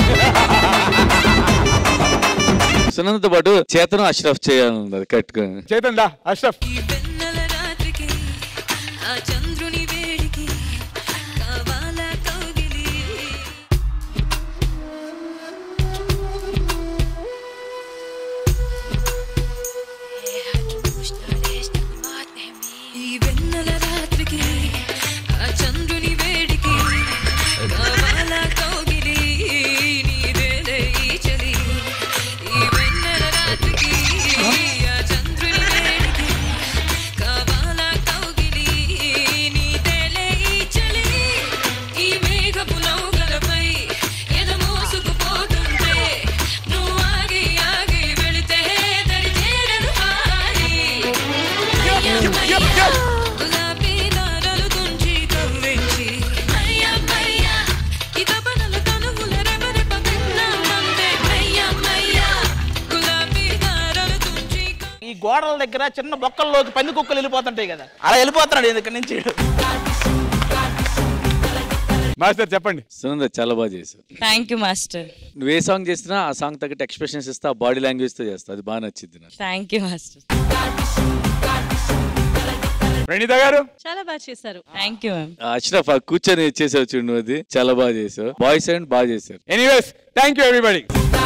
సునందతో పాటు చేతను అష్రఫ్ చేయాలన్నది కట్టుకొని చేతన్ దా అష్రఫ్ రాత్రికి ఆ చంద్రుని వేడికి కావాలా కౌగిలి ఈ వెన్నెల రాత్రికి ఆ చంద్రుని వేడికి కావాలా కౌగిలి నీదేలే ఈ చలి ఈ వెన్నెల రాత్రికి ఆ చంద్రుని వేడికి కావాలా కౌగిలి నీదేలే ఈ చలి ఈ మేఘపు నౌకలపై ఎద మోసుకుపోతుంటే నువ్వు ఆగి ఆగి వెళితే దరి చేరను హాయి గులాబీ దారాలు తుంచి కవ్వించి అయ్యా మయ్యా ఇతపనల తనువుల రెపరెప విన్నామంటే అయ్యా మయ్యా గులాబీ దారాలు తుంచి ఈ గోడల దగ్గర చిన్న బొక్కల్లోకి పంది కుక్కలు వెళ్ళిపోతుంటాయి కదా అలా వెళ్ళిపోతున్నాడు ఇది ఇక్కడి నుంచి మాస్టర్ చెప్పండి సునంద చాలా బాగా చేశారు థ్యాంక్ యూ మాస్టర్ నువ్వు ఏ సాంగ్ చేసినా ఆ సాంగ్ తగ్గట్టు ఎక్స్ప్రెషన్స్ ఇస్తా ఆ బాడీ లాంగ్వేజ్ తో చేస్తా అది బాగా నచ్చింది నాకు థ్యాంక్ యూ మాస్టర్ ప్రణీత గారు చాలా బాగా చేశారు థ్యాంక్ యూ మ్యామ్ ఆ అష్రఫ్ ఆ కూర్చొని చేసావు చూడు నువ్వు అది చాలా బాగా చేసావు బాయ్స్ అండ్ బాగా చేశారు anyways thank you everybody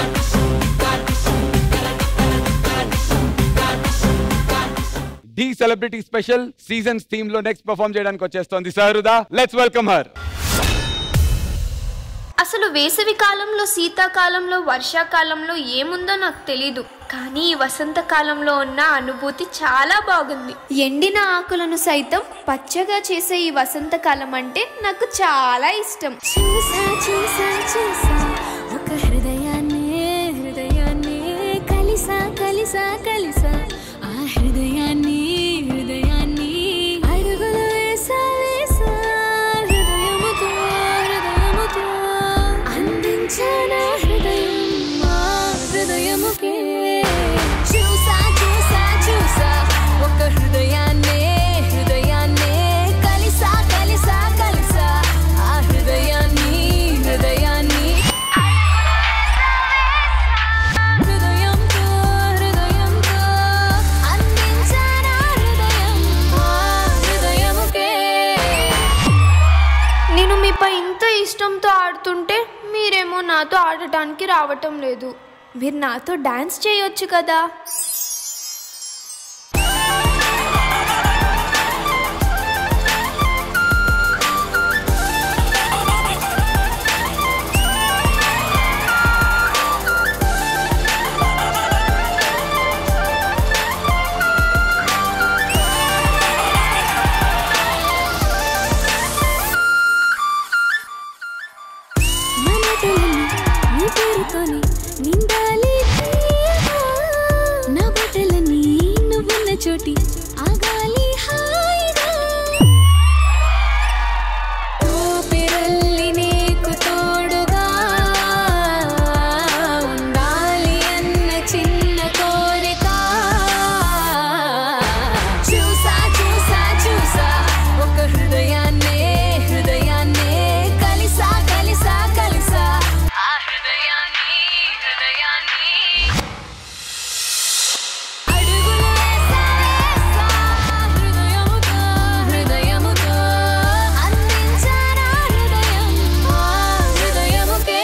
Dhee celebrity special seasons theme లో నెక్స్ట్ పర్ఫామ్ చేయడానికి వచ్చేస్తోంది సహరుదా లెట్స్ వెల్కమ్ హర్ అసలు వేసవి కాలంలో శీతాకాలంలో వర్షాకాలంలో ఏముందో నాకు తెలీదు కానీ ఈ వసంతకాలంలో ఉన్న అనుభూతి చాలా బాగుంది ఎండిన ఆకులను సైతం పచ్చగా చేసే ఈ వసంతకాలం అంటే నాకు చాలా ఇష్టం చూసా చూసా చూసా ఒక హృదయాన్ని హృదయాన్ని కలిసా కలిసా కలిసా ఆ హృదయాన్ని హృదయాన్ని అడుగులు వేసా వేసా హృదయముతో హృదయముతో అందించానా హృదయం ఆ హృదయముకే చూసా చూసా చూసా ఒక హృదయాన్ని హృదయాన్ని కలిసా కలిసా కలిసా ఆ హృదయాన్ని హృదయాన్ని ఇష్టంతో ఆడుతుంటే మీరేమో నాతో ఆడటానికి రావటం లేదు మీరు నాతో డాన్స్ చేయొచ్చు కదా మనటలని నీ పేరుతోని నిండాలి తీయగా. నా బట్టలని నువ్వున్న చోటి ఆగాలి హాయిగా ఊపిరల్లి నీకు తోడుగా ఉండాలి అన్న చిన్న కోరిక చూసా చూసా చూసా ఒక హృదయాన్నే హృదయాన్నే కలిసా కలిసా కలిసా ఆ హృదయాన్ని హృదయాన్ని అడుగులు వేసా వేసా హృదయముతో హృదయముతో అందించానా హృదయం ఆ హృదయముకే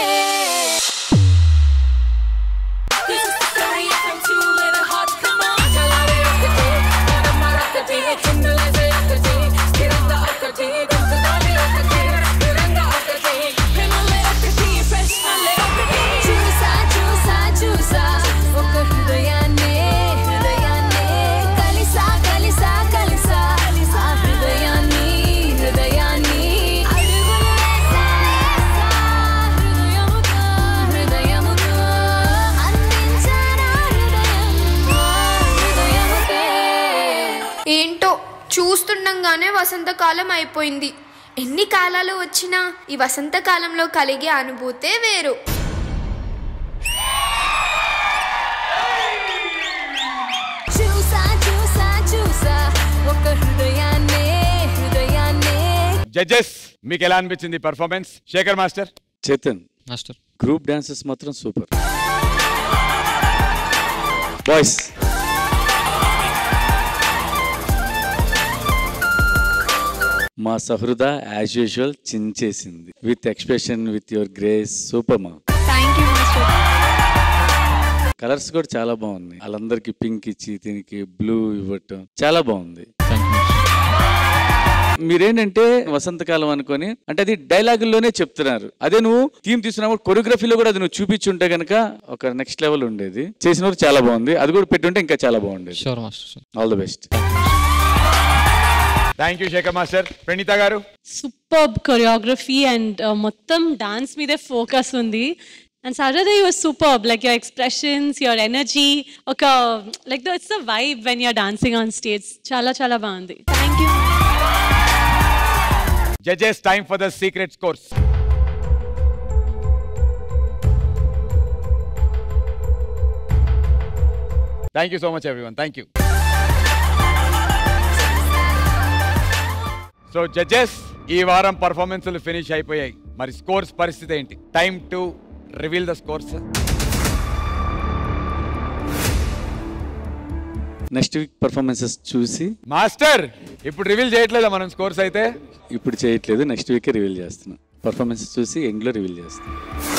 This is story FM too little hot come on చలారే ఒక్కటి మనం మరొకటి చిందులేసే ఒక్కటి స్థిరంగా ఒక్కటి గుర్తుదాలి ఒకటి స్థిరంగా ఒకటి ప్రేమలే ఒకటి ప్రశ్నలే ఒకటి చూసా చూసా చూసా ఒక హృదయాన్నే హృదయాన్నే కలిసా కలిసా కలిసా ఆ హృదయాన్ని హృదయాన్ని అడుగులు వేసా వేసా హృదయముతో హృదయముతో అందించానా హృదయం ఆ హృదయముకే ఏంటో చూస్తుండగానే వసంతకాలం అయిపోయింది ఎన్ని కాలాలు వచ్చినా ఈ వసంతకాలంలో కలిగే అనుభూతే వేరు చూసా చూసా చూసా ఒక హృదయాన్నే హృదయాన్నే జడ్జెస్ మీకు ఎలా అనిపించింది performance Shekhar master Chetan master group dances మాత్రం సూపర్ బాయ్స్ మా సహృద యాజ్ యూజువల్ చించేసింది with expression with your grace super మా థ్యాంక్ యూ మాస్టర్ కలర్స్ కూడా చాలా బాగున్నాయి వాళ్ళందరికీ పింక్ ఇచ్చి దీనికి బ్లూ ఇవ్వటం చాలా బాగుంది మీరేంటంటే వసంతకాలం అనుకొని అంటే అది డైలాగుల్లోనే చెప్తున్నారు అదే నువ్వు థీమ్ తీసుకున్నప్పుడు కొరియోగ్రఫీలో కూడా అది నువ్వు చూపించుంటే గనక ఒక నెక్స్ట్ లెవెల్ ఉండేది చేసిన చాలా బాగుంది అది కూడా పెట్టుంటే ఇంకా చాలా బాగుండేది sure master all the best thank you Shekhar master Praneetha garu superb choreography and మొత్తం డాన్స్ మీదే ఫోకస్ ఉంది and Sahruda your superb like your expressions your energy ఒక like the it's the vibe when you're dancing on stage చాలా చాలా బాగుంది thank you judges time for the secret scores thank you so much everyone thank you so judges ఈ వారం పర్ఫార్మెన్స్లు finish అయిపోయాయి మరి scores పరిస్థితి ఏంటి time to reveal the scores next week performances చూసి మాస్టర్ ఇప్పుడు రివీల్ చేయట్లేదా మనం స్కోర్స్ అయితే ఇప్పుడు చేయట్లేదు నెక్స్ట్ వీకే రివీల్ చేస్తున్నాం పర్ఫార్మెన్సెస్ చూసి ఎండ్లో రివీల్ చేస్తాం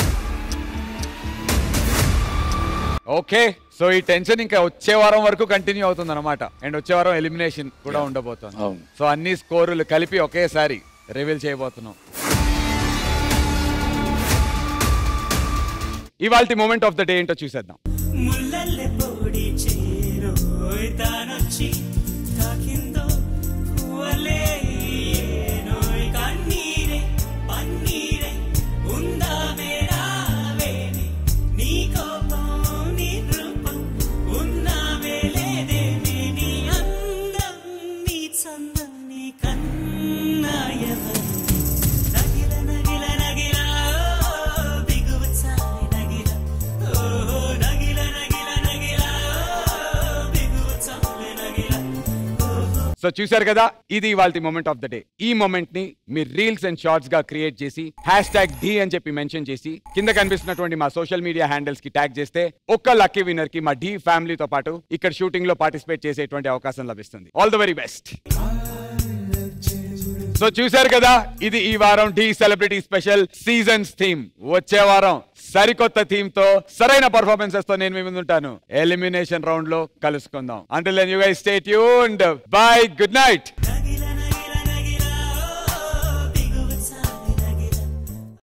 ఓకే సో ఈ టెన్షన్ ఇంకా వచ్చే వారం వరకు కంటిన్యూ అవుతుంది అనమాట అండ్ వచ్చే వారం ఎలిమినేషన్ కూడా ఉండబోతుంది అవును. సో అన్ని స్కోరులు కలిపి ఒకేసారి రివీల్ చేయబోతున్నాం ఇవాల్టి మూమెంట్ ఆఫ్ ద డే ఏంటో చూసేద్దాం ముల్లల్లె పొడి చేరోయ్ తానొచ్చి తాకిందో పువ్వలే ఏనోయ్ కన్నీరే పన్నీరే ఉందా మేడావేని నీ కోపం నీ రూపం ఉన్నా వేలేదేమి నీ అందం నీ చందం నీ కన్నా ఎవరు నగిల నగిల నగిల ఓ, బిగువు చాయ్ నగిల ఓ నగిల నగిల నగిల ఓ, బిగువు చాయ్ నగిల సో చూశారు కదా ఇది ఇవాల్టి మూమెంట్ ఆఫ్ ద డే ఈ మూమెంట్ ని మీరు రీల్స్ అండ్ షార్ట్స్ గా క్రియేట్ చేసి హ్యాష్ ట్యాగ్ డి అని చెప్పి మెన్షన్ చేసి కింద కనిపిస్తున్నటువంటి మా సోషల్ మీడియా హ్యాండిల్స్ కి ట్యాగ్ చేస్తే ఒక్క లక్కీ విన్నర్ కి మా డి ఫ్యామిలీతో పాటు ఇక్కడ షూటింగ్ లో పార్టిసిపేట్ చేసేటువంటి అవకాశం లభిస్తుంది all the very best so చూశారు కదా ఇది ఈ వారం ఢీ సెలబ్రిటీ స్పెషల్ సీజన్స్ థీమ్ వచ్చే వారం సరికొత్త థీమ్ తో సరైన పర్ఫార్మెన్సెస్ తో నేను మీ ముందు ఉంటాను ఎలిమినేషన్ రౌండ్ లో కలుసుకుందాం until you guys stay tuned bye good night